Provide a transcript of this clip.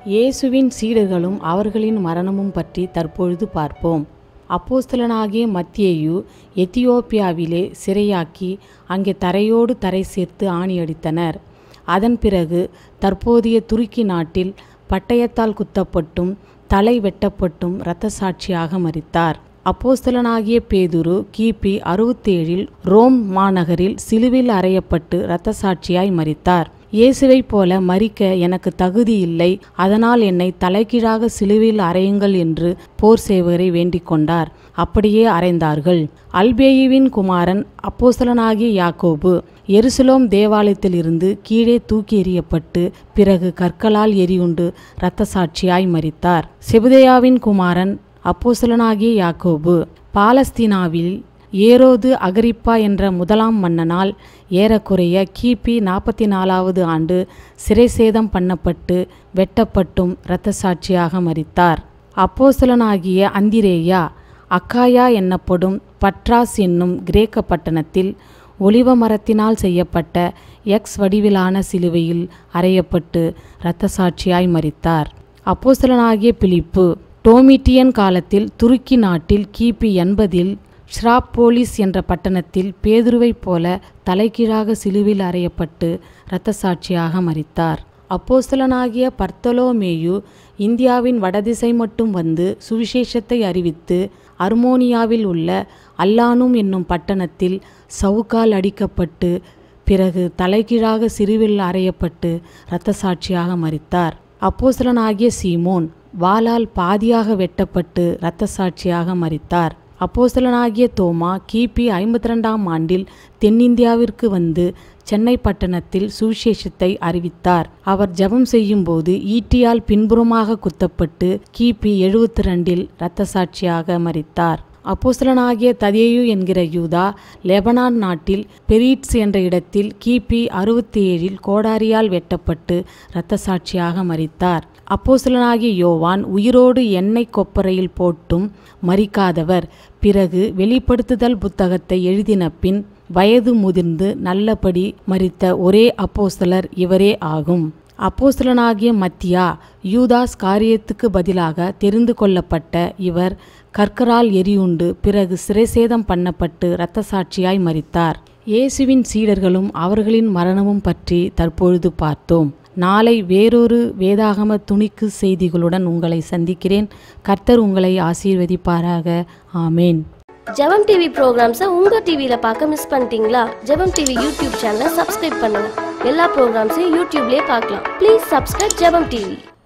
இயேசுவின் சீடர்களும் அவர்களின் மரணமும் பற்றி தற்பொழுது பார்ப்போம் அப்போஸ்தலனாகிய மத்தியேயு எத்தியோப்பியாவிலே சிறையாக்கி அங்கே தரையோடு தரை சேர்த்து ஆணியடித்தனர் அதன் பிறகு தற்போதைய துருக்கி நாட்டில் பட்டயத்தால் குத்தப்பட்டும் தலை வெட்டப்பட்டும் இரத்த சாட்சியாக மரித்தார் அப்போஸ்தலனாகிய பேதுரு கிபி அறுபத்தேழில் ரோம் மாநகரில் சிலுவில் அறையப்பட்டு இரத்த சாட்சியாய் மரித்தார் இயேசுவைப் போல மரிக்க எனக்கு தகுதி இல்லை அதனால் என்னை தலைகீழாக சிலுவையில் அறையுங்கள் என்று போர் சேவகரை வேண்டிக் கொண்டார் அப்படியே அறைந்தார்கள் அல்பேயுவின் குமாரன் அப்போஸ்தலனாகிய யாக்கோபு எருசலேம் தேவாலயத்திலிருந்து கீழே தூக்கி எறியப்பட்டு பிறகு கற்களால் எரியுண்டு இரத்த சாட்சியாய் மரித்தார் செபுதேயாவின் குமாரன் அப்போஸ்தலனாகிய யாக்கோபு பாலஸ்தீனாவில் ஏரோது அகரிப்பா என்ற முதலாம் மன்னனால் ஏறக்குறைய கிபி நாற்பத்தி நாலாவது ஆண்டு சிறைசேதம் பண்ணப்பட்டு வெட்டப்பட்டும் இரத்த சாட்சியாக மரித்தார் அப்போஸ்தலனாகிய அந்திரேயா அக்காயா என்னப்படும் பட்ராஸ் என்னும் கிரேக்க பட்டணத்தில் ஒலிவ மரத்தினால் செய்யப்பட்ட எக்ஸ் வடிவிலான சிலுவையில் அறையப்பட்டு இரத்த சாட்சியாய் மரித்தார் அப்போஸ்தலனாகிய பிலிப்பு டோமிட்டியன் காலத்தில் துருக்கி நாட்டில் கிபி எண்பதில் ஷ்ராப்போலிஸ் என்ற பட்டணத்தில் பேதுருவைப் போல தலைகீழாக சிலுவில் அறையப்பட்டு இரத்த சாட்சியாக மரித்தார் அப்போஸ்தலனாகிய பர்த்தலோமேயு இந்தியாவின் வடதிசை மட்டும் வந்து சுவிசேஷத்தை அறிவித்து அர்மோனியாவில் உள்ள அல்லானும் என்னும் பட்டணத்தில் சவுக்கால் அடிக்கப்பட்டு பிறகு தலைகீழாக சிறுவில் அறையப்பட்டு இரத்த சாட்சியாக மரித்தார் அப்போஸ்தலனாகிய சீமோன் வாளால் பாதியாக வெட்டப்பட்டு இரத்த சாட்சியாக மரித்தார் அப்போஸ்தலனாகிய தோமா கிபி ஐம்பத்தி ரெண்டாம் ஆண்டில் தென்னிந்தியாவிற்கு வந்து சென்னை பட்டணத்தில் சுவிசேஷத்தை அறிவித்தார் அவர் ஜெபம் செய்யும்போது ஈட்டியால் பின்புறமாக குத்தப்பட்டு கிபி எழுபத்தி ரெண்டில் இரத்த சாட்சியாக மரித்தார் அப்போஸ்தலனாகிய ததேயு என்கிற யூதா லெபனான் நாட்டில் பெரீட்ஸ் என்ற இடத்தில் கிபி அறுபத்தி ஏழில் கோடாரியால் வெட்டப்பட்டு இரத்த சாட்சியாக மரித்தார் அப்போஸ்தலனாகிய யோவான் உயிரோடு எண்ணெய் கொப்பரையில் போட்டும் மரிக்காதவர் பிறகு வெளிப்படுத்துதல் புத்தகத்தை எழுதின பின் வயது முதிர்ந்து நல்லபடி மரித்த ஒரே அப்போஸ்தலர் இவரே ஆகும் அப்போஸ்தலனாகிய மத்தியா யூதாஸ் காரியத்துக்கு பதிலாக தெரிந்து கொள்ளப்பட்ட இவர் கற்கரால் எரியுண்டு பிறகு சிறைசேதம் பண்ணப்பட்டு இரத்த சாட்சியாய் மரித்தார் இயேசுவின் சீடர்களும் அவர்களின் மரணமும் பற்றி தற்பொழுது பார்த்தோம் நாளை வேறொரு வேதாகம துணிக்கு செய்திகளுடன் உங்களை சந்திக்கிறேன் கர்த்தர் உங்களை ஆசீர்வதிப்பாராக ஆமேன் ஜெபம் டிவி ப்ரோக்ராம்ஸை உங்க டிவியில பார்க்க மிஸ் பண்ணிட்டீங்களா ஜெபம் டிவி யூடியூப் சேனலை சப்ஸ்கிரைப் பண்ணுங்க எல்லா ப்ரோக்ராம்ஸையும் யூடியூப்லயே பார்க்கலாம் ப்ளீஸ் சப்ஸ்கிரைப் ஜெபம் டிவி